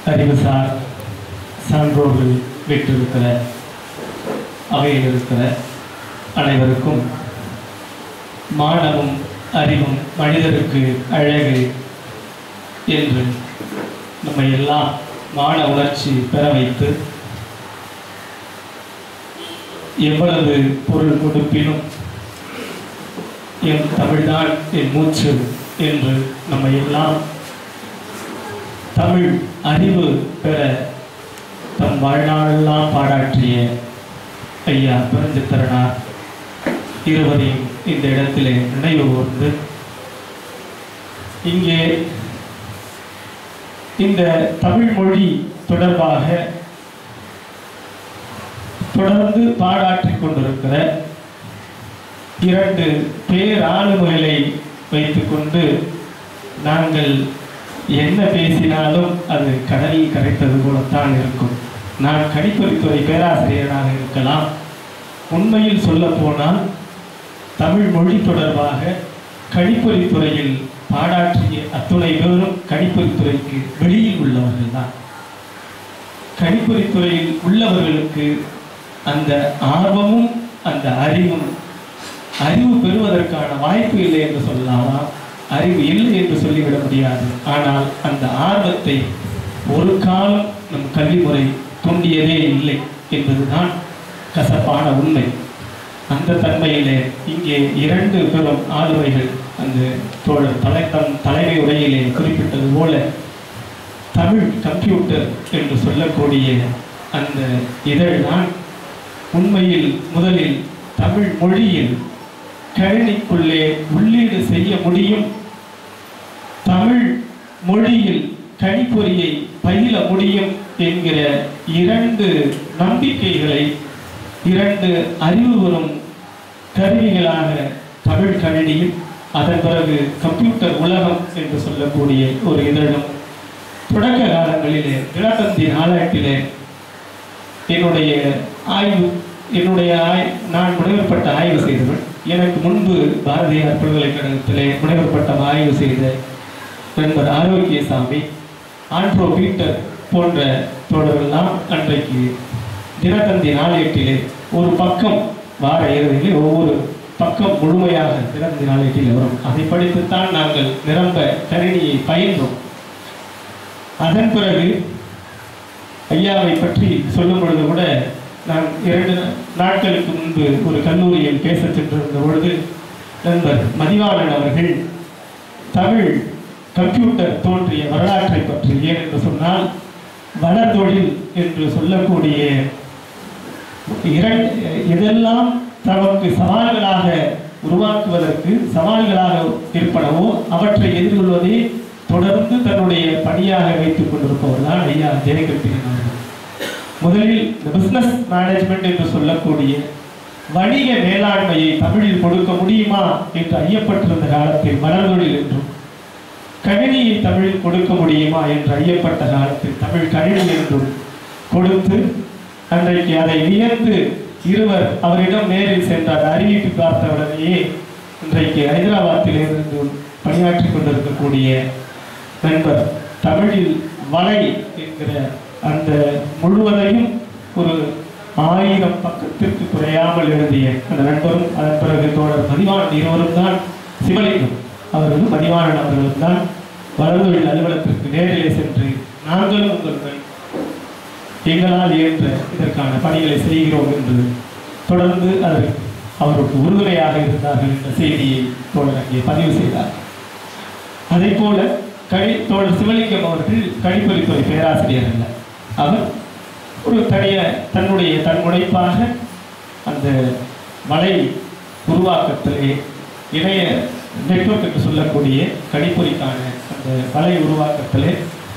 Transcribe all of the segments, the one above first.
அறிவுசார் சான்றோர்கள் பெற்றிருக்கிற அவையில் இருக்கிற அனைவருக்கும் மானமும் அறிவும் மனிதருக்கு அழகு என்று நம்மை எல்லாம் மான உணர்ச்சி பெற வைத்து எவ்வளவு பொருள் கொடுப்பினும் என் தமிழ்தான் என் மூச்சு என்று நம்மை எல்லாம் தமிழ் அறிவு பெற தம் வாழ்நாளெல்லாம் பாராட்டிய ஐயா பெருஞ்சித்திரனார் இருவரையும் இந்த இடத்திலே நினைவு கூர்ந்து இங்கே இந்த தமிழ் மொழி தொடர்பாக தொடர்ந்து பாடாற்றிக் கொண்டிருக்கிற இரண்டு பேராளுமைகளை வைத்துக்கொண்டு நாங்கள் என்ன பேசினாலும் அது கடலில் கரைத்தது போலத்தான் இருக்கும் நான் கணிப்பொறித்துறை பேராசிரியராக இருக்கலாம் உண்மையில் சொல்ல போனால் தமிழ் மொழி தொடர்பாக கணிப்பொறித்துறையில் பாடாற்றிய அத்துணை பேரும் கணிப்பொறித்துறைக்கு வெளியில் உள்ளவர்கள் தான் கணிப்பொறித்துறையில் உள்ளவர்களுக்கு அந்த ஆர்வமும் அந்த அறிவும் அறிவு பெறுவதற்கான வாய்ப்பு இல்லை என்று சொல்லலாமா அறிவு இல்லை என்று சொல்லிவிட முடியாது ஆனால் அந்த ஆர்வத்தை ஒரு காலம் நம் கல்வி முறை தூண்டியதே இல்லை என்பதுதான் கசப்பான உண்மை அந்த தன்மையிலே இங்கே இரண்டு பெரும் ஆளுமைகள் அந்த தோழர் தலை தம் தலைமை உரையிலே குறிப்பிட்டது போல தமிழ் கம்ப்யூட்டர் என்று சொல்லக்கூடிய அந்த இதழ்தான் உண்மையில் முதலில் தமிழ் மொழியில் கணினிக்குள்ளே உள்ளீடு செய்ய முடியும் தமிழ் மொழியில் கணிப்பொறியை பயில முடியும் என்கிற இரண்டு நம்பிக்கைகளை இரண்டு அறிவுறும் கருவிகளாக தமிழ் கணினியும் அதன் பிறகு கம்ப்யூட்டர் உலகம் என்று சொல்லக்கூடிய ஒரு இதழும் தொடக்க காலங்களிலே தினத்தந்தி நாளாட்டிலே என்னுடைய ஆய்வு என்னுடைய ஆய் நான் முனைவர்பட்ட ஆய்வு செய்தவன் எனக்கு முன்பு பாரதியார் பல்கலைக்கழகத்திலே முனைவர்பட்டம் ஆய்வு செய்த நண்பர் ஆரோக்கியசாமி ஆண்ட்ரோ பீட்டர் போன்ற தோழர்கள்லாம் அன்றைக்கு தினத்தந்தி நாளேட்டிலே ஒரு பக்கம் வார இறுதியிலே ஒவ்வொரு பக்கம் முழுமையாக தினத்தந்தி நாளேட்டில் வரும் அதை படித்துத்தான் நாங்கள் நிரம்ப கணினியை பயின்றோம் அதன் பிறகு ஐயாவை பற்றி சொல்லும் பொழுது கூட நான் இரண்டு நாட்களுக்கு முன்பு ஒரு கல்லூரியில் பேச சென்றிருந்த பொழுது நண்பர் மதிவாளன் அவர்கள் தமிழ் கம்ப்யூட்டர் தோன்றிய வரலாற்றை பற்றி ஏன் என்று சொன்னால் வளர்தொழில் என்று சொல்லக்கூடிய இரண்டு எதெல்லாம் தமக்கு சவால்களாக உருவாக்குவதற்கு சவால்களாக இருப்பனவோ அவற்றை எதிர்கொள்வதே தொடர்ந்து தன்னுடைய பணியாக வைத்துக் கொண்டிருப்பவர் தான் ஐயா ஜெயகத்திரன் அவர்கள் முதலில் இந்த பிசினஸ் மேனேஜ்மெண்ட் என்று சொல்லக்கூடிய வணிக மேலாண்மையை தமிழில் கொடுக்க முடியுமா என்று ஐயப்பட்டிருந்த காலத்தில் மலர்தொழில் என்றும் கணினியை தமிழில் கொடுக்க முடியுமா என்று ஐயப்பட்ட காலத்தில் தமிழ் கணினி என்றும் கொடுத்து அன்றைக்கு அதை வியந்து இருவர் அவரிடம் நேரில் சென்றார் அறிவிப்பு பார்த்தவுடனேயே இன்றைக்கு ஹைதராபாத்தில் இருந்து பணியாற்றிக் கொண்டிருக்கக்கூடிய நண்பர் தமிழில் வலை என்கிற அந்த முழுவதையும் ஒரு ஆயிரம் பக்கத்திற்கு குறையாமல் எழுதிய அந்த நண்பரும் அதன் பிறகு தோழர் மதிவாணன் இருவரும் தான் சிவலிங்கம் அவர்களும் மதிவாணன் அவர்களும் தான் வளர்தொழில் அலுவலகத்திற்கு நேரிலே சென்று நாங்களும் உங்களுடன் எங்களால் இயன்ற இதற்கான பணிகளை செய்கிறோம் என்று தொடர்ந்து அதற்கு அவருக்கு உறுதுணையாக இருந்தார்கள் என்ற செய்தியை தோழர் அங்கே பதிவு செய்தார் அதே போல கணி தோழர் சிவலிங்கம் அவர்கள் கணிப்பொறித்துறை பேராசிரியர் அல்ல அவர் ஒரு தனிய தன்னுடைய தன்முனைப்பாக அந்த வலை உருவாக்கத்திலே இணைய நெட்வொர்க் என்று சொல்லக்கூடிய கணிப்பொறிக்கான அந்த வலை உருவாக்கத்திலே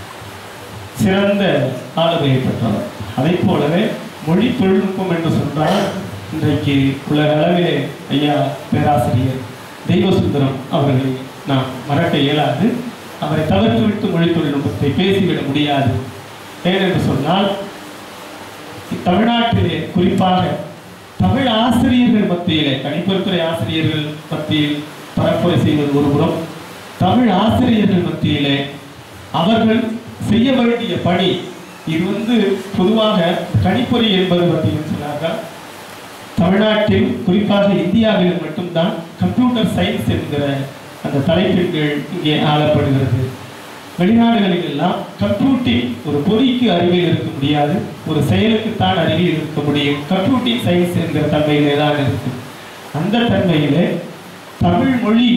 சிறந்த ஆளுமையை பெற்றவர் அதை போலவே மொழி தொழில்நுட்பம் என்று சொன்னால் இன்றைக்கு உலக அளவிலே ஐயா பேராசிரியர் தெய்வசுந்தரம் அவர்களை நாம் மறக்க இயலாது அவரை தவிர்த்துவிட்டு மொழி தொழில்நுட்பத்தை பேசிவிட முடியாது ஏனென்று சொன்னால் தமிழ்நாட்டிலே குறிப்பாக தமிழ் ஆசிரியர்கள் மத்தியிலே கணிப்பொறித்துறை ஆசிரியர்கள் மத்தியில் பரப்புரை செய்வது ஒருபுறம் தமிழ் ஆசிரியர்கள் மத்தியிலே அவர்கள் செய்ய வேண்டிய பணி இது வந்து பொதுவாக கணிப்பொறி என்பது பார்த்தீங்கன்னு சொன்னாக்கா தமிழ்நாட்டில் குறிப்பாக இந்தியாவில் மட்டும்தான் கம்ப்யூட்டர் சயின்ஸ் என்கிற அந்த தலைப்பின் கீழ் இங்கே ஆளப்படுகிறது வெளிநாடுகளில் எல்லாம் கம்ப்யூட்டிங் ஒரு பொறிக்கு அறிவியல் இருக்க முடியாது ஒரு செயலுக்குத்தான் அறிவியல் இருக்க முடியும் கம்ப்யூட்டிங் சயின்ஸ் என்கிற தன்மையிலே தான் இருக்கு அந்த தன்மையிலே தமிழ் மொழி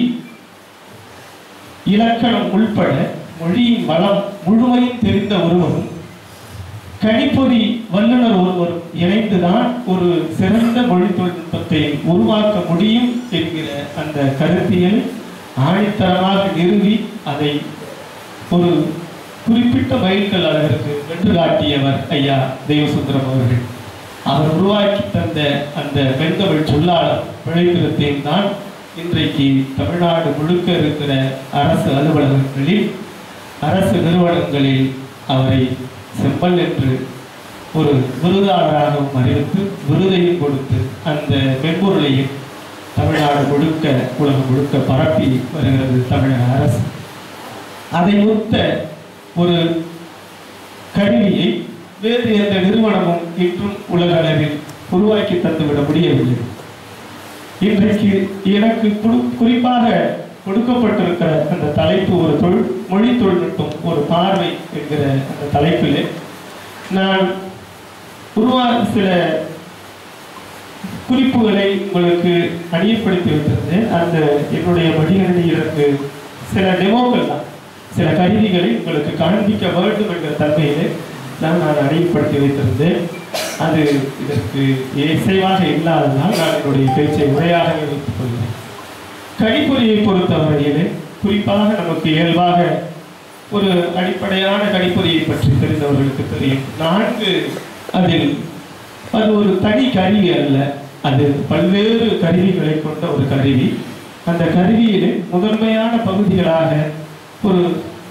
இலக்கணம் உள்பட மொழியின் வளம் முழுமையும் தெரிந்த ஒருவரும் கணிப்பொறி வல்லுநர் ஒருவரும் இணைந்துதான் ஒரு சிறந்த மொழி தொழில்நுட்பத்தை உருவாக்க முடியும் என்கிற அந்த கருத்தியல் ஆணித்தரமாக நிறுவி அதை ஒரு குறிப்பிட்ட மைல்கல் அளவிற்கு வென்று காட்டியவர் ஐயா தெய்வசுந்தரம் அவர்கள் அவர் உருவாக்கி தந்த அந்த வெண்தமிழ் சொல்லாளர் பிழைத்திருத்தையும் தான் இன்றைக்கு தமிழ்நாடு முழுக்க இருக்கிற அரசு அலுவலகங்களில் அரசு நிறுவனங்களில் அவரை செம்பல் என்று ஒரு விருதாளராகவும் அறிவித்து விருதையும் கொடுத்து அந்த மென்பொருளையும் தமிழ்நாடு முழுக்க உலகம் முழுக்க பரப்பி வருகிறது தமிழக அரசு அதை ஒத்த ஒரு கருவியை வேறு எந்த நிறுவனமும் இன்றும் உலக அளவில் உருவாக்கி தந்துவிட முடியவில்லை இன்றைக்கு எனக்கு குடு- குறிப்பாக கொடுக்கப்பட்டிருக்கிற அந்த தலைப்பு ஒரு தொழில் மொழி தொழில்நுட்பம் ஒரு பார்வை என்கிற அந்த தலைப்பிலே நான் உருவா சில குறிப்புகளை உங்களுக்கு அணியப்படுத்தி வைத்திருந்தேன் அந்த என்னுடைய மடிகரணி எனக்கு சில டெமோக்கள் தான் சில கருவிகளை உங்களுக்கு காண்பிக்க வேண்டும் என்கிற தன்மையிலே நான் நான் அணியப்படுத்தி வைத்திருந்தேன் அது இதற்கு இசைவாக இல்லாததால் நான் என்னுடைய பேச்சை உரையாகவே வைத்துக் கொள்கிறேன் கணிப்பொறியை பொறுத்தவரையிலே குறிப்பாக நமக்கு இயல்பாக ஒரு அடிப்படையான கணிப்பொறியை பற்றி தெரிந்தவர்களுக்கு தெரியும் நான்கு அதில் அது ஒரு தனி கருவி அல்ல அது பல்வேறு கருவிகளை கொண்ட ஒரு கருவி அந்த கருவியிலே முதன்மையான பகுதிகளாக ஒரு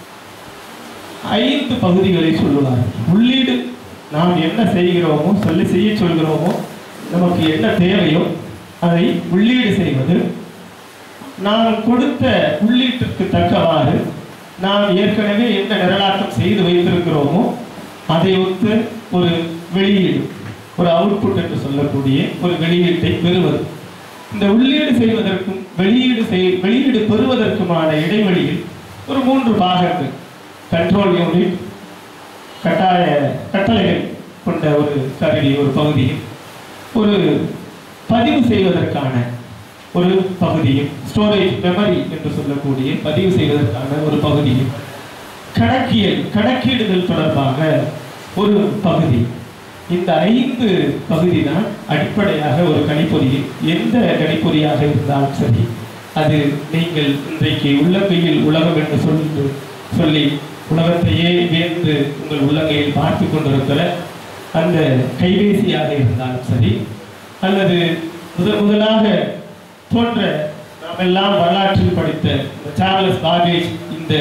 ஐந்து பகுதிகளை சொல்லுவார் உள்ளீடு நாம் என்ன செய்கிறோமோ சொல்லி செய்ய சொல்கிறோமோ நமக்கு என்ன தேவையோ அதை உள்ளீடு செய்வது நாம் கொடுத்த உள்ளீட்டிற்கு தக்கவாறு நாம் ஏற்கனவே என்ன நிரலாக்கம் செய்து வைத்திருக்கிறோமோ அதை ஒத்து ஒரு வெளியீடு ஒரு அவுட்புட் என்று சொல்லக்கூடிய ஒரு வெளியீட்டை பெறுவது இந்த உள்ளீடு செய்வதற்கும் வெளியீடு செய் வெளியீடு பெறுவதற்குமான இடைவெளியில் ஒரு மூன்று பாகங்கள் கண்ட்ரோல் யூனிட் கட்டாய கட்டளைகள் கொண்ட ஒரு கருவி ஒரு பகுதியும் ஒரு பதிவு செய்வதற்கான ஒரு பகுதியும் ஸ்டோரேஜ் மெமரி என்று சொல்லக்கூடிய பதிவு செய்வதற்கான ஒரு பகுதியும் கணக்கியல் கணக்கீடுகள் தொடர்பாக ஒரு பகுதி இந்த ஐந்து பகுதி தான் அடிப்படையாக ஒரு கணிப்பொறியில் எந்த கணிப்பொறியாக இருந்தாலும் சரி அது நீங்கள் இன்றைக்கு உள்ளங்கையில் உலகம் என்று சொல்லி சொல்லி உலகத்தையே வியந்து உங்கள் உள்ளங்கையில் பார்த்து கொண்டிருக்கிற அந்த கைபேசியாக இருந்தாலும் சரி அல்லது முதல் முதலாக தோன்ற நாம் எல்லாம் வரலாற்றில் படித்த இந்த சார்லஸ் பாகேஜ் இந்த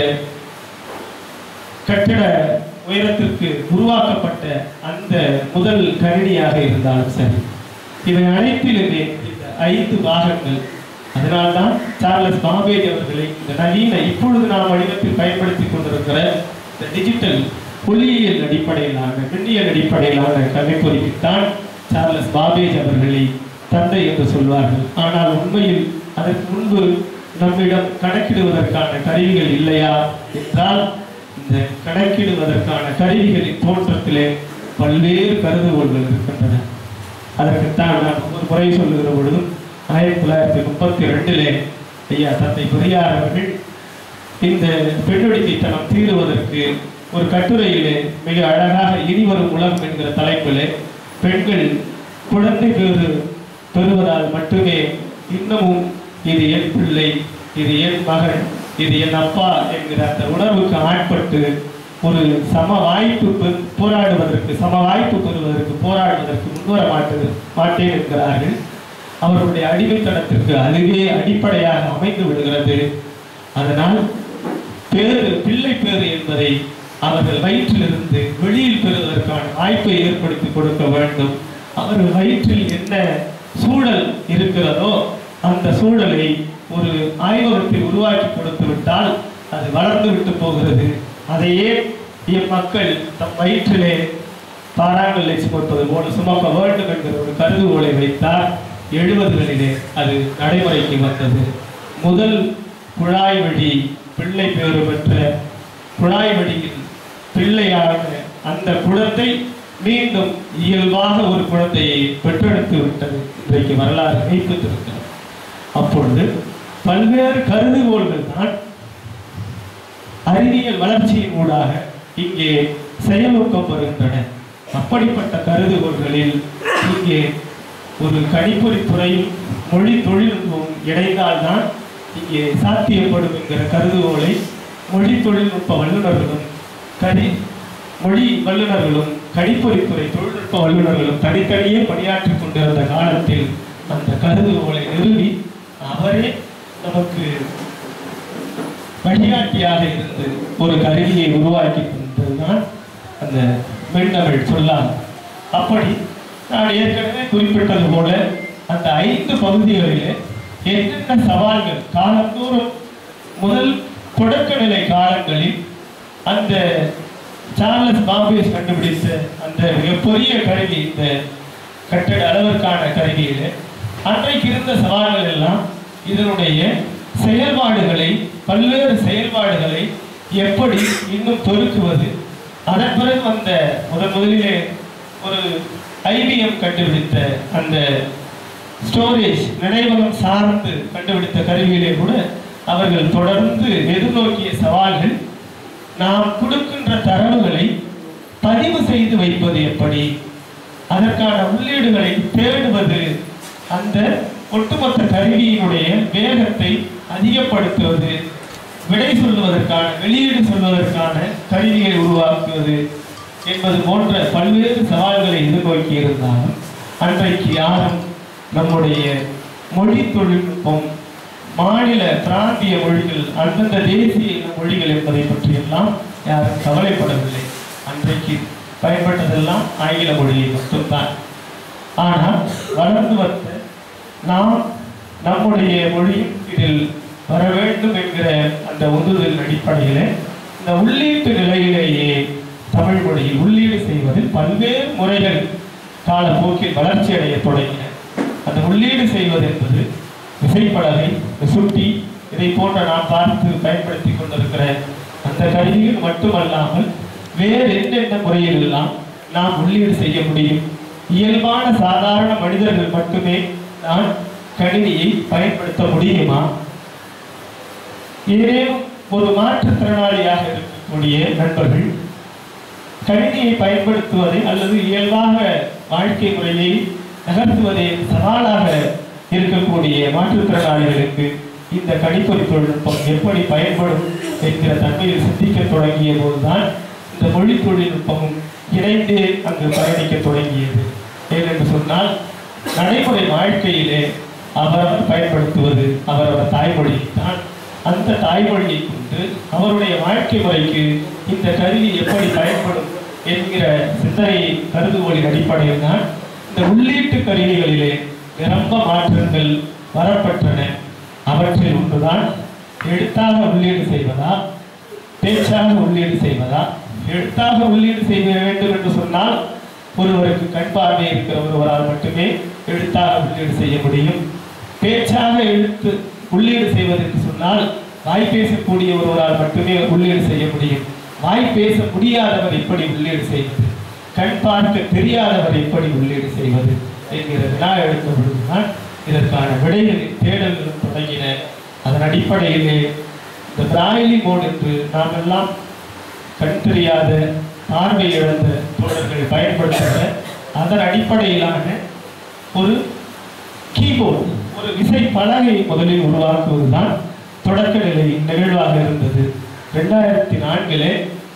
கட்டிட உயரத்திற்கு உருவாக்கப்பட்ட அந்த முதல் கணினியாக இருந்தாலும் சரி இவை அனைத்திலுமே இந்த ஐந்து பாகங்கள் அதனால்தான் சார்லஸ் பாபேஜ் அவர்களை இந்த நவீன இப்பொழுது நாம் வடிவத்தில் பயன்படுத்தி கொண்டிருக்கிற இந்த டிஜிட்டல் ஒளியியல் அடிப்படையிலான மின்னியல் அடிப்படையிலான கலைப்பொறிக்குத்தான் சார்லஸ் பாபேஜ் அவர்களை தந்தை என்று சொல்வார்கள் ஆனால் உண்மையில் அதற்கு முன்பு நம்மிடம் கணக்கிடுவதற்கான கருவிகள் இல்லையா என்றால் இந்த கணக்கிடுவதற்கான கருவிகளின் தோற்றத்திலே பல்வேறு கருதுகோள்கள் இருக்கின்றன அதற்குத்தான் நான் ஒரு முறை சொல்லுகிற பொழுதும் ஆயிரத்தி தொள்ளாயிரத்தி முப்பத்தி ரெண்டிலே ஐயா தந்தை பெரியார் அவர்கள் இந்த பெண்ணொடிமைத்தனம் தீருவதற்கு ஒரு கட்டுரையிலே மிக அழகாக இனிவரும் உலகம் என்கிற தலைப்பிலே பெண்கள் குழந்தை பேறு பெறுவதால் மட்டுமே இன்னமும் இது என் பிள்ளை இது என் மகன் இது என் அப்பா என்கிற அந்த உணர்வுக்கு ஆட்பட்டு ஒரு சம வாய்ப்பு பெ- போராடுவதற்கு சம வாய்ப்பு பெறுவதற்கு போராடுவதற்கு முன்வர மாட்டு மாட்டேன் என்கிறார்கள் அவர்களுடைய அடிமைத்தனத்திற்கு அதுவே அடிப்படையாக அமைந்து விடுகிறது அதனால் பேறு பிள்ளை பேறு என்பதை அவர்கள் வயிற்றிலிருந்து வெளியில் பெறுவதற்கான வாய்ப்பை ஏற்படுத்தி கொடுக்க வேண்டும் அவர்கள் வயிற்றில் என்ன சூழல் இருக்கிறதோ அந்த சூழலை ஒரு ஆய்வகத்தில் உருவாக்கி கொடுத்து விட்டால் அது வளர்ந்து விட்டு போகிறது அதையே இம்மக்கள் தம் வயிற்றிலே பாறாங்கல்லை சுமப்பது போல சுமக்க வேண்டும் என்கிற ஒரு கருதுகோளை வைத்தார் எழுபதுகளிலே அது நடைமுறைக்கு வந்தது முதல் குழாய் வழி பிள்ளை பேறு பெற்ற குழாய் வழியில் பிள்ளையான அந்த குழந்தை மீண்டும் இயல்பாக ஒரு குழந்தையை பெற்றெடுத்து விட்டது இன்றைக்கு வரலாறு மெய்ப்பித்திருக்கிறது அப்பொழுது பல்வேறு கருதுகோள்கள் தான் அறிவியல் வளர்ச்சியின் ஊடாக இங்கே செயலூக்கம் வருகின்றன அப்படிப்பட்ட கருதுகோள்களில் இங்கே ஒரு கணிப்பொறி துறையும் மொழி தொழில்நுட்பமும் இணைந்தால்தான் இங்கே சாத்தியப்படும் என்கிற கருதுகோளை மொழி தொழில்நுட்ப வல்லுநர்களும் கனி மொழி வல்லுநர்களும் கணிப்பொறித்துறை தொழில்நுட்ப வல்லுநர்களும் தனித்தனியே பணியாற்றிக் கொண்டிருந்த காலத்தில் அந்த கருதுகோளை நிறுவி அவரே நமக்கு வழிகாட்டியாக இருந்து ஒரு கருவியை உருவாக்கி தந்ததுதான் அந்த மென்தமிழ் சொல்லால் அப்படி நான் ஏற்கனவே குறிப்பிட்டது போல அந்த ஐந்து பகுதிகளிலே என்னென்ன சவால்கள் காலந்தோறும் முதல் தொடக்க நிலை காலங்களில் அந்த சார்லஸ் பாம்பேஸ் கண்டுபிடித்த அந்த மிகப்பெரிய கருவி இந்த கட்டட அளவிற்கான கருவியிலே அன்றைக்கு இருந்த சவால்கள் எல்லாம் இதனுடைய செயல்பாடுகளை பல்வேறு செயல்பாடுகளை எப்படி இன்னும் பெருக்குவது அதன் பிறகு வந்த முதன் முதலிலே ஒரு ஐபிஎம் கண்டுபிடித்த அந்த ஸ்டோரேஜ் நினைவகம் சார்ந்து கண்டுபிடித்த கருவியிலே கூட அவர்கள் தொடர்ந்து எதிர்நோக்கிய சவால்கள் நாம் கொடுக்கின்ற தரவுகளை பதிவு செய்து வைப்பது எப்படி அதற்கான உள்ளீடுகளை தேடுவது அந்த ஒட்டுமொத்த கருவியினுடைய வேகத்தை அதிகப்படுத்துவது விடை சொல்வதற்கான வெளியீடு சொல்வதற்கான கருவியை உருவாக்குவது என்பது போன்ற பல்வேறு சவால்களை எதிர்நோக்கி இருந்தாலும் அன்றைக்கு யாரும் நம்முடைய மொழி தொழில்நுட்பம் மாநில பிராந்திய மொழிகள் அந்தந்த தேசிய இன மொழிகள் என்பதை பற்றியெல்லாம் யாரும் கவலைப்படவில்லை அன்றைக்கு பயன்பட்டதெல்லாம் ஆங்கில மொழியை மட்டும்தான் ஆனால் வளர்ந்து வந்த நாம் நம்முடைய மொழியும் இதில் வர வேண்டும் என்கிற அந்த உந்துதல் அடிப்படையிலே இந்த உள்ளீட்டு நிலையிலேயே தமிழ் மொழியில் உள்ளீடு செய்வதில் பல்வேறு முறைகள் காலப்போக்கில் வளர்ச்சி அடைய தொடங்கின அந்த உள்ளீடு செய்வது என்பது விசைப்பலகை சுட்டி இதை போன்ற நாம் பார்த்து பயன்படுத்தி கொண்டிருக்கிற அந்த கருவிகள் மட்டுமல்லாமல் வேறு என்னென்ன முறையில் எல்லாம் நாம் உள்ளீடு செய்ய முடியும் இயல்பான சாதாரண மனிதர்கள் மட்டுமே நான் கணினியை பயன்படுத்த முடியுமா ஏதேனும் ஒரு மாற்றுத்திறனாளியாக இருக்கக்கூடிய நண்பர்கள் கணினியை பயன்படுத்துவதை அல்லது இயல்பாக வாழ்க்கை முறையை நகர்த்துவதை சவாலாக இருக்கக்கூடிய மாற்றுத்திறனாளிகளுக்கு இந்த கணிப்பொறி தொழில்நுட்பம் எப்படி பயன்படும் என்கிற தன்மையில் சிந்திக்க தொடங்கிய போதுதான் இந்த மொழி தொழில்நுட்பமும் இணைந்து அங்கு பயணிக்க தொடங்கியது ஏனென்று சொன்னால் நடைமுறை வாழ்க்கையிலே அவரவர் பயன்படுத்துவது அவரவர் தாய்மொழியை தான் அந்த தாய்மொழியை கொண்டு அவருடைய வாழ்க்கை முறைக்கு இந்த கருவி எப்படி பயன்படும் என்கிற சிந்தனை கருதுகோளின் அடிப்படையில் தான் இந்த உள்ளீட்டு கருவிகளிலே நிரம்ப மாற்றங்கள் வரப்பட்டன அவற்றில் ஒன்றுதான் எழுத்தாக உள்ளீடு செய்வதா பேச்சாக உள்ளீடு செய்வதா எழுத்தாக உள்ளீடு செய்ய வேண்டும் என்று சொன்னால் ஒருவருக்கு கண் பார்வை இருக்கிற ஒருவரால் மட்டுமே எழுத்தாக உள்ளீடு செய்ய முடியும் பேச்சாக எழுத்து உள்ளீடு செய்வதற்கு சொன்னால் வாய் பேசக்கூடிய ஒருவரால் மட்டுமே உள்ளீடு செய்ய முடியும் வாய் பேச முடியாதவர் எப்படி உள்ளீடு செய்வது கண் பார்க்க தெரியாதவர் எப்படி உள்ளீடு செய்வது என்கிற வினா எழுத்த பொழுதுதான் இதற்கான விடைகளின் தேடல்களும் தொடங்கின அதன் அடிப்படையிலே இந்த பிராய்லி மோட் என்று நாம் எல்லாம் கண் தெரியாத பார்வை இழந்த தோழர்கள் பயன்படுத்துகிற அதன் அடிப்படையிலான ஒரு கீபோர்டு ஒரு விசை பலகை முதலில் உருவாக்குவதுதான் தொடக்க நிலை நிகழ்வாக இருந்தது ரெண்டாயிரத்தி நான்கிலே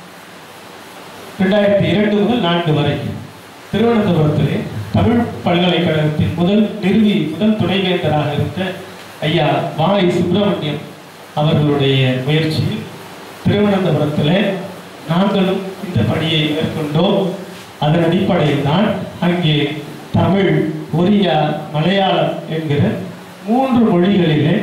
ரெண்டாயிரத்தி இரண்டு முதல் நான்கு வரை திருவனந்தபுரத்திலே தமிழ் பல்கலைக்கழகத்தின் முதல் நிறுவி முதல் துணைவேந்தராக இருந்த ஐயா வாய் சுப்பிரமணியம் அவர்களுடைய முயற்சியில் திருவனந்தபுரத்திலே நாங்களும் இந்த பணியை மேற்கொண்டோம் அதன் அடிப்படையில் தான் அங்கே தமிழ் ஒரியா மலையாளம் என்கிற மூன்று மொழிகளிலே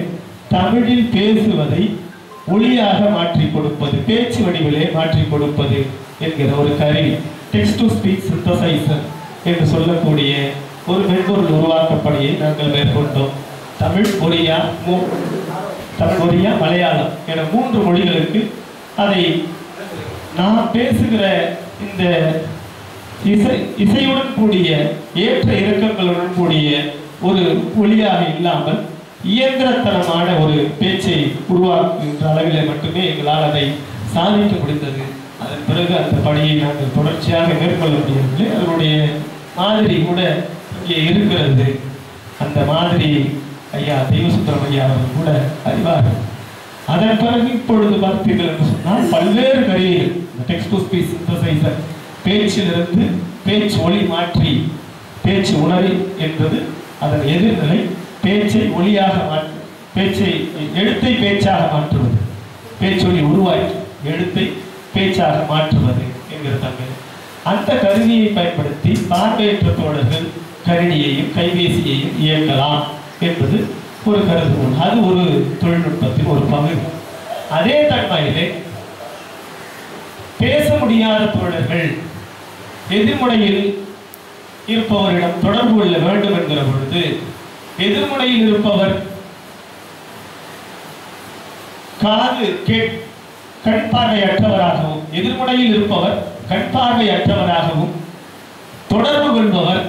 தமிழில் பேசுவதை ஒளியாக மாற்றி கொடுப்பது பேச்சு வடிவிலே மாற்றி கொடுப்பது என்கிற ஒரு கருவி டெக்ஸ்ட் டு ஸ்பீச் சிந்தசைசர் என்று சொல்லக்கூடிய ஒரு மென்பொருள் உருவாக்கப்படியை நாங்கள் மேற்கொண்டோம் தமிழ் ஒரியா மூ தமிழ் ஒரியா மலையாளம் என மூன்று மொழிகளுக்கு அதை நாம் பேசுகிற இந்த இசை இசையுடன் கூடிய ஏற்ற இறக்கங்களுடன் கூடிய ஒரு ஒளியாக இல்லாமல் இயந்திரத்தனமான ஒரு பேச்சை உருவாக்குகின்ற அளவில் மட்டுமே எங்களால் அதை சாதிக்க முடிந்தது அதன் பிறகு அந்த பணியை நாங்கள் தொடர்ச்சியாக மேற்கொள்ள முடியவில்லை அதனுடைய மாதிரி கூட இங்கே இருக்கிறது அந்த மாதிரி ஐயா தெய்வசுந்தரம் ஐயா அவர்கள் கூட அறிவார்கள் அதன் பிறகு இப்பொழுது பார்த்தீர்கள் என்று சொன்னால் பல்வேறு கருவிகள் டெக்ஸ்ட் டு ஸ்பீச் சிந்தசைசர் பேச்சிலிருந்து பேச்சு ஒளி மாற்றி பேச்சு உணரி என்பது அதன் எதிர்நிலை பேச்சை ஒளியாக மாற்று பேச்சை எழுத்தை பேச்சாக மாற்றுவது பேச்சொலி உருவாக்கி எழுத்தை பேச்சாக மாற்றுவது என்கிற தன்மை அந்த கருவியை பயன்படுத்தி பார்வையற்ற தோழர்கள் கணினியையும் கைபேசியையும் இயக்கலாம் என்பது ஒரு கருதுகோள் அது ஒரு தொழில்நுட்பத்தின் ஒரு பகுதி அதே தன்மையிலே பேச முடியாத தோழர்கள் எதிர்முனையில் இருப்பவரிடம் தொடர்பு கொள்ள வேண்டும் என்கிற பொழுது எதிர்முனையில் இருப்பவர் காது கேட் கண் பார்வையற்றவராகவும் எதிர்முனையில் இருப்பவர் கண் பார்வையற்றவராகவும் தொடர்பு கொள்பவர்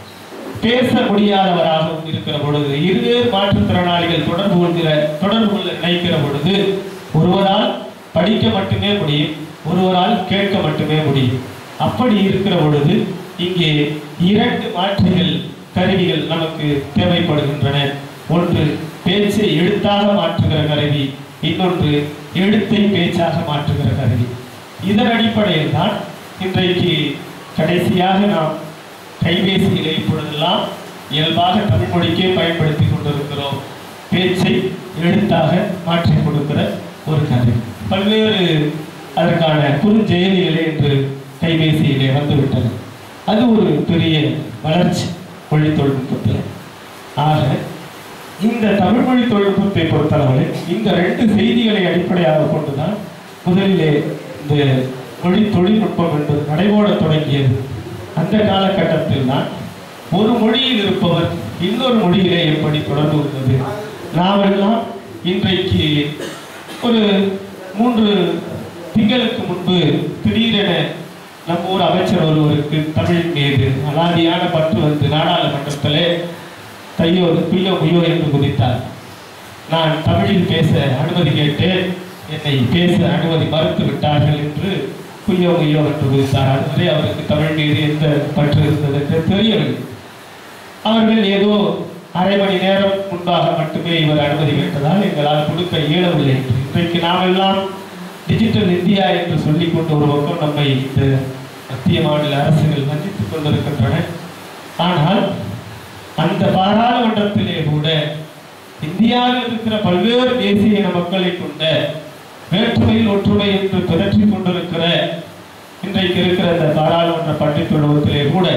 பேச முடியாதவராகவும் இருக்கிற பொழுது இருவேறு மாற்றுத்திறனாளிகள் தொடர்பு கொள்கிற தொடர்பு கொள்ள நினைக்கிற பொழுது ஒருவரால் படிக்க மட்டுமே முடியும் ஒருவரால் கேட்க மட்டுமே முடியும் அப்படி இருக்கிற பொழுது இங்கே இரண்டு மாற்றுகள் கருவிகள் நமக்கு தேவைப்படுகின்றன ஒன்று பேச்சை எழுத்தாக மாற்றுகிற கருவி இன்னொன்று எழுத்தை பேச்சாக மாற்றுகிற கருவி இதன் அடிப்படையில் தான் இன்றைக்கு கடைசியாக நாம் கைபேசியிலே இப்பொழுதெல்லாம் இயல்பாக தமிழ் மொழிக்கே பயன்படுத்தி கொண்டிருக்கிறோம் பேச்சை எழுத்தாக மாற்றி கொடுக்கிற ஒரு கருவி பல்வேறு அதற்கான குறுஞ்செயலிகளே என்று கைபேசியிலே வந்துவிட்டது அது ஒரு பெரிய வளர்ச்சி மொழி தொழில்நுட்பத்தில் ஆக இந்த தமிழ் மொழி தொழில்நுட்பத்தை பொறுத்தளவில் இந்த ரெண்டு செய்திகளை அடிப்படையாக கொண்டுதான் முதலிலே இந்த மொழி தொழில்நுட்பம் என்பது நடைபோடத் தொடங்கியது அந்த காலகட்டத்தில் தான் ஒரு மொழியில் இருப்பவர் இன்னொரு மொழியிலே எப்படி தொடர்பு கொண்டது நாமெல்லாம் இன்றைக்கு ஒரு மூன்று திங்களுக்கு முன்பு திடீரென நம்ம ஊர் அமைச்சர் ஒருவருக்கு தமிழின் மீது அலாதியான பற்று வந்து நாடாளுமன்றத்திலே தையோ பியோ முயோ என்று குதித்தார் நான் தமிழில் பேச அனுமதி கேட்டேன் என்னை பேச அனுமதி மறுத்து விட்டார்கள் என்று குய்யோ முய்யோ என்று குதித்தார் அதுவரை அவருக்கு தமிழ் மீது எந்த பற்று இருந்தது என்று தெரியவில்லை அவர்கள் ஏதோ அரை மணி நேரம் முன்பாக மட்டுமே இவர் அனுமதி கேட்டதால் எங்களால் கொடுக்க இயலவில்லை என்று இன்றைக்கு நாம் எல்லாம் டிஜிட்டல் இந்தியா என்று சொல்லிக் கொண்டு ஒரு பக்கம் நம்மை இந்த மத்திய மாநில அரசுகள் வஞ்சித்துக் கொண்டிருக்கின்றன ஆனால் அந்த பாராளுமன்றத்திலே கூட இந்தியாவில் இருக்கிற பல்வேறு தேசிய இன மக்களை கொண்ட வேற்றுமையில் ஒற்றுமை என்று பிதற்றிக் கொண்டிருக்கிற இன்றைக்கு இருக்கிற இந்த பாராளுமன்ற பட்டித் தொழுவத்திலே கூட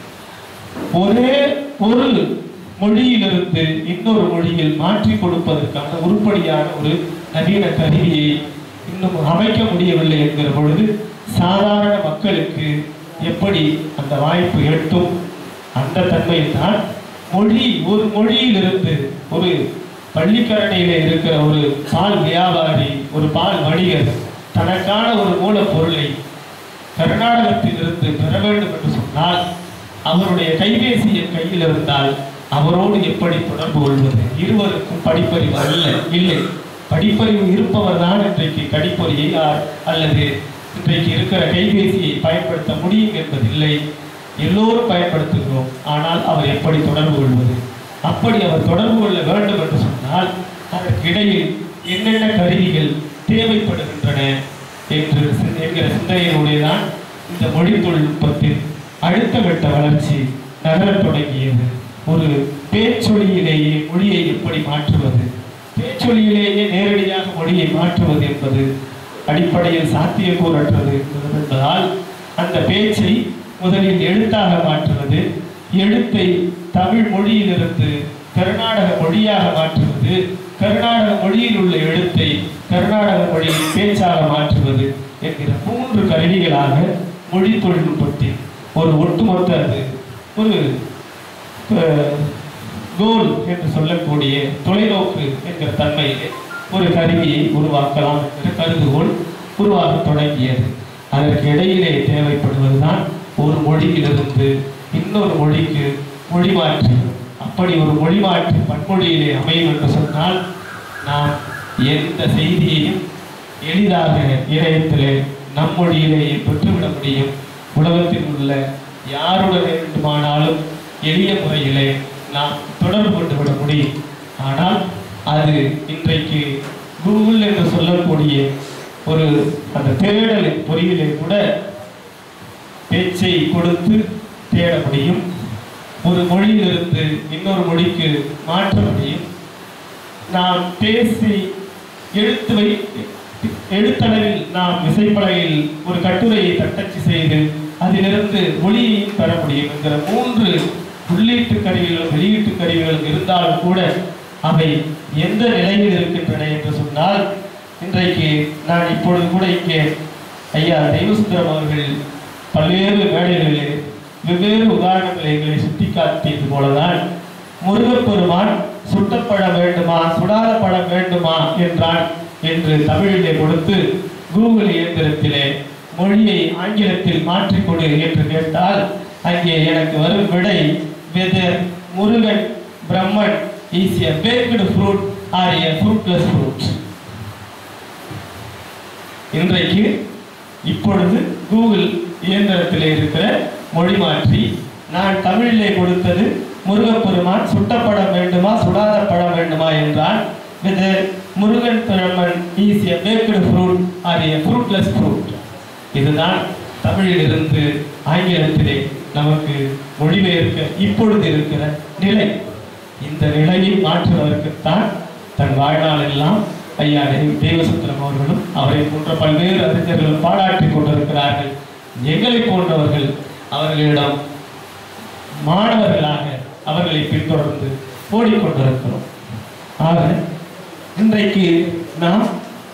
ஒரே ஒரு மொழியிலிருந்து இன்னொரு மொழியில் மாற்றி கொடுப்பதற்கான உருப்படியான ஒரு நவீன கருவியை இன்னும் அமைக்க முடியவில்லை என்கிற பொழுது சாதாரண மக்களுக்கு எப்படி அந்த வாய்ப்பு எட்டும் அந்த தன்மையில் தான் மொழி ஒரு மொழியிலிருந்து ஒரு பள்ளிக்கரணையிலே இருக்கிற ஒரு பால் வியாபாரி ஒரு பால் வணிகர் தனக்கான ஒரு மூலப்பொருளை கர்நாடகத்திலிருந்து பெற வேண்டும் என்று சொன்னால் அவருடைய கைபேசி என் கையில் இருந்தால் அவரோடு எப்படி தொடர்பு கொள்வது இருவருக்கும் படிப்பறிவு அல்ல இல்லை படிப்பறிவு இருப்பவர் தான் இன்றைக்கு கடிப்பொறியை ஆ- அல்லது இன்றைக்கு இருக்கிற கைபேசியை பயன்படுத்த முடியும் என்பதில்லை எல்லோரும் பயன்படுத்துகிறோம் ஆனால் அவர் எப்படி தொடர்பு கொள்வது அப்படி அவர் தொடர்பு கொள்ள வேண்டும் என்று சொன்னால் அதற்கு இடையில் என்னென்ன கருவிகள் தேவைப்படுகின்றன என்று சிந்த- என்கிற சிந்தனையினுடையதான் இந்த மொழி தொழில்நுட்பத்தின் அடுத்த கட்ட வளர்ச்சி நகரத் தொடங்கியது ஒரு பேச்சொலியிலேயே மொழியை எப்படி மாற்றுவது பேச்சொலியிலேயே நேரடியாக மொழியை மாற்றுவது என்பது அடிப்படையில் சாத்தியக்கூறற்றது என்பதால் அந்த பேச்சை முதலில் எழுத்தாக மாற்றுவது எழுத்தை தமிழ் மொழியிலிருந்து கர்நாடக மொழியாக மாற்றுவது கர்நாடக மொழியில் உள்ள எழுத்தை கர்நாடக மொழியில் பேச்சாக மாற்றுவது என்கிற மூன்று கருவிகளாக மொழி தொழில்நுட்பத்தின் ஒரு ஒட்டுமொத்த அது ஒரு அஹ், கோல் என்று சொல்லக்கூடிய தொலைநோக்கு என்கிற தன்மையிலே ஒரு கருவியை உருவாக்கலாம் என்கிற கருதுகோள் உருவாக தொடங்கியது அதற்கு இடையிலே தேவைப்படுவதுதான் ஒரு மொழியிலிருந்து இன்னொரு மொழிக்கு மொழி மாற்றி அப்படி ஒரு மொழி மாற்றி பன்மொழியிலே அமையும் என்று சொன்னால் நாம் எந்த செய்தியையும் எளிதாக இணையத்திலே நம் மொழியிலேயே பெற்றுவிட முடியும் உலகத்தில் உள்ள யாருடன் வேண்டுமானாலும் எளிய முறையிலே நாம் தொடர்பு கொண்டு விட முடியும் ஆனால் அது இன்றைக்கு கூகுள் என்று சொல்லக்கூடிய ஒரு அந்த தேடலின் பொறியிலே கூட பேச்சை கொடுத்து தேட முடியும் ஒரு மொழியிலிருந்து இன்னொரு மொழிக்கு மாற்ற முடியும் நாம் பேசி எழுத்து வை எழுத்தளவில் நாம் விசைப்பலகையில் ஒரு கட்டுரையை தட்டச்சு செய்து அதிலிருந்து ஒளியையும் பெற முடியும் என்கிற மூன்று உள்ளீட்டு கருவிகளும் வெளியீட்டு கருவிகளும் இருந்தாலும் கூட அவை எந்த நிலையில் இருக்கின்றன என்று சொன்னால் இன்றைக்கு நான் இப்பொழுது கூட இங்கே ஐயா தெய்வசுந்தரம் அவர்கள் பல்வேறு மேடைகளிலே வெவ்வேறு உதாரணங்களை எங்களை சுட்டிக்காட்டியது போலதான் முருகப்பெருமான் சுட்டப்பட வேண்டுமா சுடாத படம் வேண்டுமா என்றான் என்று தமிழிலே கொடுத்து கூகுள் இயந்திரத்திலே மொழியை ஆங்கிலத்தில் மாற்றிக் கொடு என்று கேட்டால் அங்கே எனக்கு வரும் விடை whether Murugan Brahman is a packed fruit or a fruitless fruit இன்றைக்கு இப்பொழுது கூகுள் இயந்திரத்தில் இருக்கிற மொழி மாற்றி நான் தமிழிலே கொடுத்தது முருகப்பெருமான் சுட்டப்படம் வேண்டுமா சுடாத படம் வேண்டுமா என்றால் இது Murugan Peruman is a packed fruit or a fruitless fruit இதுதான் தமிழிலிருந்து ஆங்கிலத்திலே நமக்கு மொழிபெயர்க்க இப்பொழுது இருக்கிற நிலை இந்த நிலையை மாற்றுவதற்குத்தான் தன் வாழ்நாளெல்லாம் ஐயா தெய்வ- தெய்வசுந்தரம் அவர்களும் அவரை போன்ற பல்வேறு அறிஞர்களும் பாராட்டிக் கொண்டிருக்கிறார்கள் எங்களை போன்றவர்கள் அவர்களிடம் மாணவர்களாக அவர்களை பின்தொடர்ந்து ஓடிக்கொண்டிருக்கிறோம் ஆக இன்றைக்கு நாம்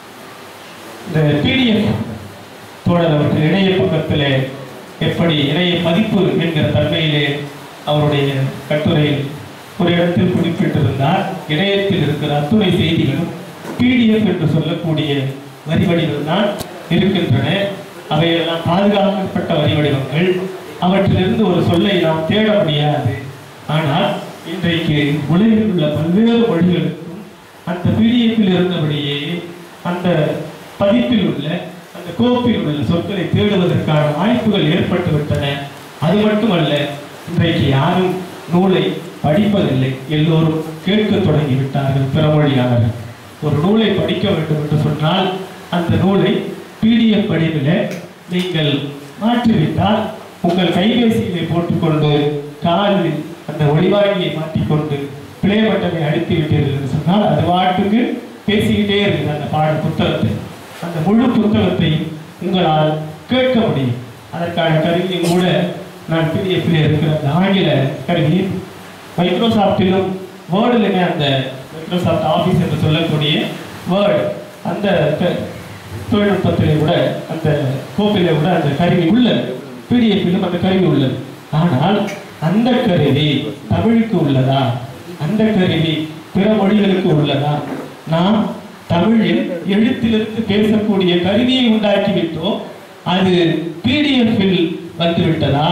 இந்த பிடிஎஃப் தோழர் அவர்கள் இணைய பக்கத்திலே எப்படி இணைய பதிப்பு என்கிற தன்மையிலே அவருடைய கட்டுரையில் ஒரு இடத்தில் குறிப்பிட்டிருந்தார் இணையத்தில் இருக்கிற அத்துணை செய்திகளும் பிடிஎஃப் என்று சொல்லக்கூடிய வரி வடிவம் தான் இருக்கின்றன அவையெல்லாம் பாதுகாக்கப்பட்ட வரி வடிவங்கள் அவற்றிலிருந்து ஒரு சொல்லை நாம் தேட முடியாது ஆனால் இன்றைக்கு உலகில் உள்ள பல்வேறு மொழிகளுக்கும் அந்த பிடிஎஃபில் இருந்தபடியே அந்த பதிப்பில் உள்ள அந்த கோப்பில் உள்ள சொற்களை தேடுவதற்கான வாய்ப்புகள் ஏற்பட்டு விட்டன அது மட்டுமல்ல இன்றைக்கு யாரும் நூலை படிப்பதில்லை எல்லோரும் கேட்க தொடங்கி விட்டார்கள் பிறமொழியாளர்கள் ஒரு நூலை படிக்க வேண்டும் என்று சொன்னால் அந்த நூலை பிடிஎஃப் வடிவில் நீங்கள் மாற்றிவிட்டால் உங்கள் கைபேசியிலே போட்டுக்கொண்டு காலில் அந்த ஒளிவாங்கியை மாட்டிக்கொண்டு பிளே பட்டனை அழுத்தி விட்டீர்கள் என்று சொன்னால் அது பாட்டுக்கு பேசிக்கிட்டே இருக்குது அந்த பாட புத்தகத்தை அந்த முழு புத்தகத்தை உங்களால் கேட்க முடியும் அதற்கான கருவியும் கூட நான் பிடிஎஃப்ல இருக்கிற அந்த ஆங்கில கருவி மைக்ரோசாஃப்டிலும் வேர்டிலுமே அந்த மைக்ரோசாஃப்ட் ஆஃபீஸ் என்று சொல்லக்கூடிய வேர்டு அந்த க- தொழில்நுட்பத்திலே கூட அந்த கோப்பிலே கூட அந்த கருவி உள்ளது பிடிஎஃபிலும் அந்த கருவி உள்ளது ஆனால் அந்த கருவி தமிழுக்கு உள்ளதா அந்த கருவி பிற மொழிகளுக்கு உள்ளதா நாம் தமிழில் எழுத்திலிருந்து பேசக்கூடிய கருவியை உண்டாக்கி விட்டோம் அது பிடிஎஃபில் வந்துவிட்டதா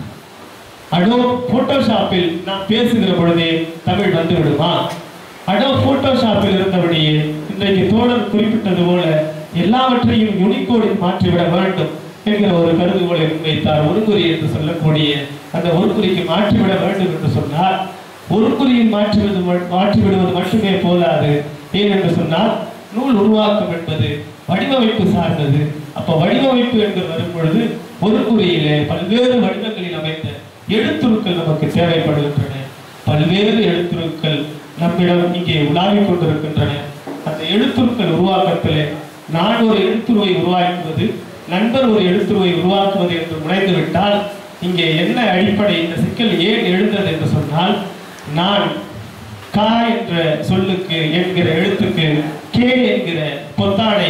அடோ போட்டோஷாப்பில் நாம் பேசுகிற பொழுதே தமிழ் வந்து விடுமா அடோ போட்டோஷாப்பில் இருந்தபடியே இன்றைக்கு தோழர் குறிப்பிட்டது போல எல்லாவற்றையும் யூனிகோடில் மாற்றிவிட வேண்டும் என்கிற ஒரு கருதுகோளை முன்வைத்தார் ஒருங்குறி என்று சொல்லக்கூடிய அந்த ஒருங்குறிக்கு மாற்றிவிட வேண்டும் என்று சொன்னார் ஒருங்குறியில் மாற்றுவது ம- மாற்றிவிடுவது மட்டுமே போதாது ஏன் என்று சொன்னால் நூல் உருவாக்கம் என்பது வடிவமைப்பு சார்ந்தது அப்ப வடிவமைப்பு என்று வரும் பொழுது ஒருங்குறியிலே பல்வேறு வடிவங்களில் அமைந்த எழுத்துருக்கள் நமக்கு தேவைப்படுகின்றன பல்வேறு எழுத்துருக்கள் நம்மிடம் இங்கே உலாவிக் கொண்டிருக்கின்றன அந்த எழுத்துருக்கள் உருவாக்கத்திலே நான் ஒரு எழுத்துருவை உருவாக்குவது நண்பர் ஒரு எழுத்துருவை உருவாக்குவது என்று முனைந்து விட்டால் இங்கே என்ன அடிப்படை இந்த சிக்கல் ஏன் எழுந்தது என்று சொன்னால் நான் கா என்ற சொல்லுக்கு என்கிற எழுத்துக்கு கே என்கிற பொத்தானை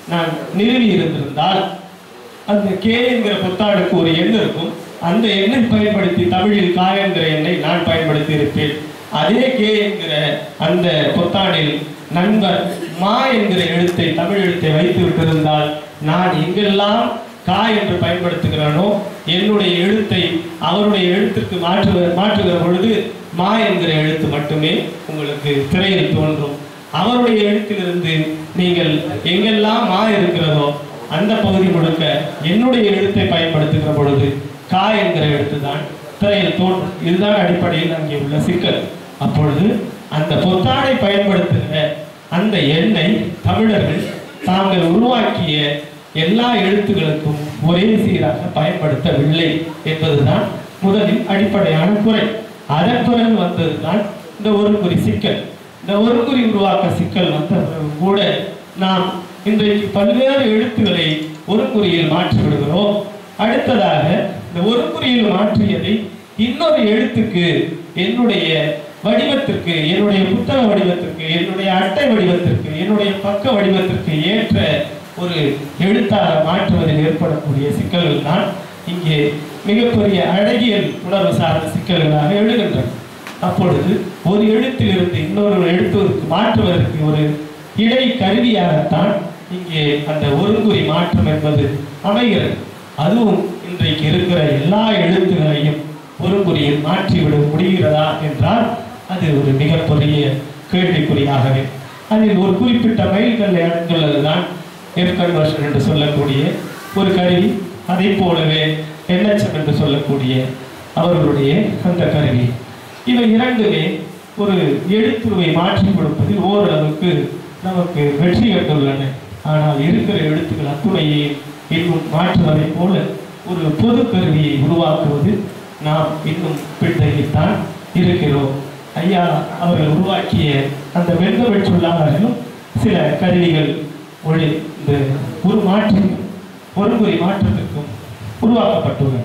நான் நிறுவி இருந்திருந்தால் அந்த கே என்கிற புத்தாண்டுக்கு ஒரு எண் இருக்கும் அந்த எண்ணை பயன்படுத்தி தமிழில் கா என்கிற எண்ணை நான் பயன்படுத்தி இருப்பேன் அதே கே என்கிற அந்த புத்தாண்டில் நண்பர் மா என்கிற எழுத்தை தமிழ் எழுத்தை வைத்து விட்டிருந்தால் நான் எங்கெல்லாம் கா என்று பயன்படுத்துகிறானோ என்னுடைய எழுத்தை அவருடைய எழுத்திற்கு மாற்று மாற்றுகிற பொழுது மா என்கிற எழுத்து மட்டுமே உங்களுக்கு திரையில் தோன்றும் அவருடைய எழுத்திலிருந்து நீங்கள் எங்கெல்லாம் மா இருக்கிறதோ அந்த பகுதி முழுக்க என்னுடைய எழுத்தை பயன்படுத்துகிற பொழுது கா என்கிற எழுத்து தான் திரையில் தோன்றும் இதுதான் அடிப்படையில் அங்கே உள்ள சிக்கல் அப்பொழுது அந்த பொத்தானை பயன்படுத்துகிற அந்த எண்ணை தமிழர்கள் தாங்கள் உருவாக்கிய எல்லா எழுத்துக்களுக்கும் ஒரே சீராக பயன்படுத்தவில்லை என்பதுதான் முதலில் அடிப்படையான குறை அதன் பிறகு வந்ததுதான் இந்த ஒரு குறி சிக்கல் இந்த ஒரு குறி உருவாக்க சிக்கல் வந்த பிறகு கூட நாம் இன்றைக்கு பல்வேறு எழுத்துக்களை ஒரு குறியில் மாற்றி விடுகிறோம் அடுத்ததாக இந்த ஒரு குறியில் மாற்றியதை இன்னொரு எழுத்துக்கு என்னுடைய வடிவத்திற்கு என்னுடைய புத்தக வடிவத்திற்கு என்னுடைய அட்டை வடிவத்திற்கு என்னுடைய பக்க வடிவத்திற்கு ஏற்ற ஒரு எழுத்தாக மாற்றுவதில் ஏற்படக்கூடிய சிக்கல்கள் தான் இங்கே மிகப்பெரிய அழகியல் உணர்வு சார்ந்த சிக்கல்களாக எழுகின்றன அப்பொழுது ஒரு எழுத்திலிருந்து இன்னொரு எழுத்துக்கு மாற்றுவதற்கு ஒரு இடை கருவியாகத்தான் இங்கே அந்த ஒருங்குறி மாற்றம் என்பது அமைகிறது அதுவும் இன்றைக்கு இருக்கிற எல்லா எழுத்துகளையும் ஒருங்குறியில் மாற்றிவிட முடிகிறதா என்றால் அது ஒரு மிகப்பெரிய கேள்விக்குறியாகவே அதில் ஒரு குறிப்பிட்ட மைல்கல்லை அடைந்துள்ளதுதான் எர்கன்வர்ஷன் என்று சொல்லக்கூடிய ஒரு கருவி அதை போலவே என்எச்எம் என்று சொல்லக்கூடிய அவர்களுடைய அந்த கருவி இவை இரண்டுமே ஒரு எழுத்துருவை மாற்றி கொடுப்பதில் ஓரளவுக்கு நமக்கு வெற்றி கண்டுள்ளன ஆனால் இருக்கிற எழுத்துக்கள் அத்துணையை இன்னும் மாற்றுவதைப் போல ஒரு பொது கருவியை உருவாக்குவது நாம் இன்னும் பின்தங்கித்தான் இருக்கிறோம் ஐயா அவர்கள் உருவாக்கிய அந்த வெண்கவெள் சொல்லாளர்களும் சில கருவிகள் ஒளி இந்த ஒரு மாற்று ஒருமுறை மாற்றத்திற்கும் உருவாக்கப்பட்டுள்ளன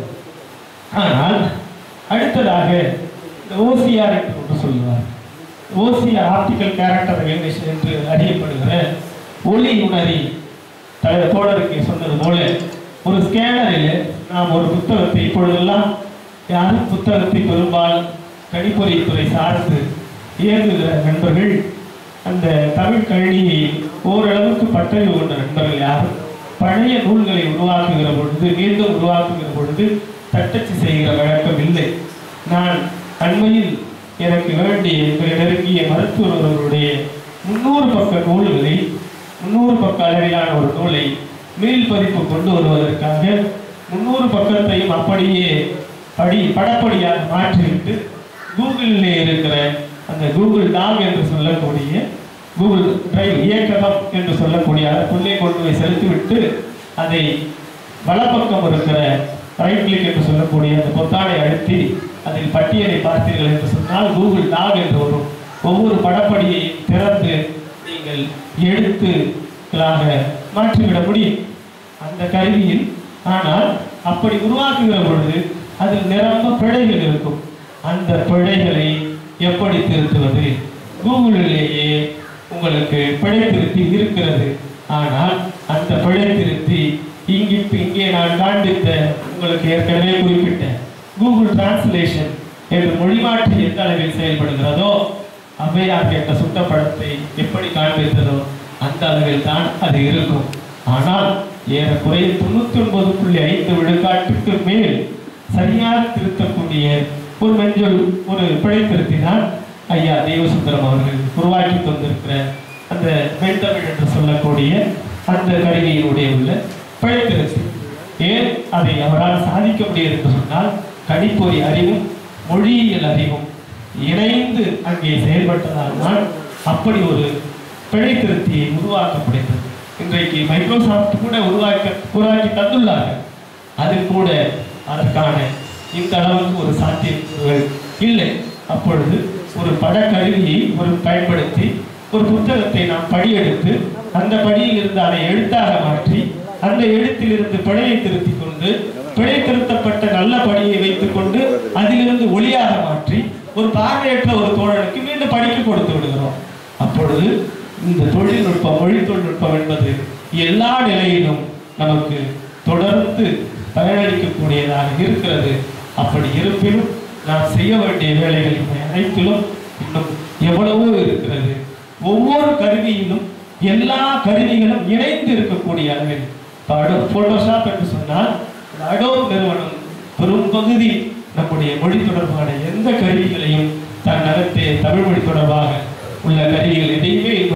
ஆனால் அடுத்ததாக இந்த ஓசிஆர் என்று ஒன்று சொல்லுவார் ஓசிஆர் ஆப்டிக்கல் கேரக்டர் ரெகக்னிஷன் என்று அறியப்படுகிற ஒளி உணரி தலைவர் தோழருக்கு சொன்னது போல ஒரு ஸ்கேனரில் நாம் ஒரு புத்தகத்தை இப்பொழுதெல்லாம் யாரும் புத்தகத்தை பெரும்பாலும் கணிப்பொறித்துறை சார்ந்து இயங்குகிற நண்பர்கள் அந்த தமிழ் கணினியை ஓரளவுக்கு பட்டறிவு கொண்ட நண்பர்கள் யாரும் பழைய நூல்களை உருவாக்குகிற பொழுது மீண்டும் உருவாக்குகிற பொழுது தட்டச்சு செய்கிற வழக்கம் இல்லை நான் அண்மையில் எனக்கு வேண்டிய மிக நெருங்கிய மருத்துவர் ஒருவருடைய முன்னூறு பக்க நூல்களை முன்னூறு பக்க அளவிலான ஒரு நூலை மீள் பதிப்பு கொண்டு வருவதற்காக முன்னூறு பக்கத்தையும் அப்படியே படி படப்படியாக மாற்றிவிட்டு கூகுளில் இருக்கிற அந்த கூகுள் டாக் என்று சொல்லக்கூடிய கூகுள் டிரைவ் இயக்ககம் என்று சொல்லக்கூடிய அதற்குள்ளே கொண்டு போய் செலுத்திவிட்டு அதை வலப்பக்கம் இருக்கிற ரைட் கிளிக் என்று சொல்லக்கூடிய அந்த பொத்தானை அழுத்தி அதில் பட்டியலை பார்த்தீர்கள் என்று சொன்னால் கூகுள் டாக் என்று வரும் ஒவ்வொரு படப்படியை திறந்து நீங்கள் எழுத்துக்களாக மாற்றிவிட முடியும் அந்த கருவியில் ஆனால் அப்படி உருவாக்குகிற பொழுது அதில் நிரம்ப பிழைகள் இருக்கும் அந்த பிழைகளை எப்படி திருத்துவது கூகுளிலேயே உங்களுக்கு பிழை திருத்தி இருக்கிறது ஆனால் அந்த பிழை திருத்தி இங்கிட்டு இங்கே நான் காண்பித்த உங்களுக்கு ஏற்கனவே குறிப்பிட்ட கூகுள் டிரான்ஸ்லேஷன் என்று மொழிமாற்றி எந்த அளவில் செயல்படுகிறதோ அவ்வையார் கேட்ட சுட்ட படத்தை எப்படி காண்பித்ததோ அந்த அளவில் தான் அது இருக்கும் ஆனால் ஏறக்குறைய தொண்ணூத்தி ஒன்பது புள்ளி ஐந்து விழுக்காட்டுக்கு மேல் சரியாக திருத்தக்கூடிய ஒரு மெஞ்சொல் ஒரு பிழை திருத்தினால் ஐயா தேவசுந்தரம் அவர்கள் உருவாக்கி தந்திருக்கிற அந்த மென்தமிழ் என்று சொல்லக்கூடிய அந்த கருவியினுடைய உள்ள பிழை திருத்தி ஏன் அதை அவரால் சாதிக்க முடியாது என்று சொன்னால் கணிப்பொறி அறிவும் மொழியியல் அறிவும் இணைந்து அங்கே செயல்பட்டதால் தான் அப்படி ஒரு பிழை திருத்தியை உருவாக்க முடிந்தது இன்றைக்கு மைக்ரோசாஃப்ட் கூட உருவாக்க உருவாக்கி தந்துள்ளார்கள் அதில் கூட அதற்கான இந்த அளவுக்கு ஒரு சாத்தியம் இல்லை அப்பொழுது ஒரு படக்கருவியை ஒரு பயன்படுத்தி ஒரு புத்தகத்தை நாம் படியெடுத்து அந்த படியில் இருந்து அதை எழுத்தாக மாற்றி அந்த எழுத்திலிருந்து பிழையை திருத்திக் கொண்டு பிழை திருத்தப்பட்ட நல்ல படியை வைத்துக் கொண்டு அதிலிருந்து ஒளியாக மாற்றி ஒரு பார்வையற்ற ஒரு தோழனுக்கு மீண்டும் படிக்க கொடுத்து விடுகிறோம் அப்பொழுது இந்த தொழில்நுட்பம் மொழி தொழில்நுட்பம் என்பது எல்லா நிலையிலும் நமக்கு தொடர்ந்து பயனளிக்கக்கூடியதாக இருக்கிறது அப்படி இருப்பினும் நாம் செய்ய வேண்டிய வேலைகள் இவை அனைத்திலும் இன்னும் எவ்வளவோ இருக்கிறது ஒவ்வொரு கருவியிலும் எல்லா கருவிகளும் இணைந்து இருக்கக்கூடிய அளவில் இப்போ அடோ ஃபோட்டோஷாப் என்று சொன்னால் இந்த அடோப் நிறுவனம் பெரும் பகுதி நம்முடைய மொழி தொடர்பான எந்த கருவிகளையும் தன் நகத்தே தமிழ் மொழி தொடர்பாக உள்ள கருவிகள் எதையுமே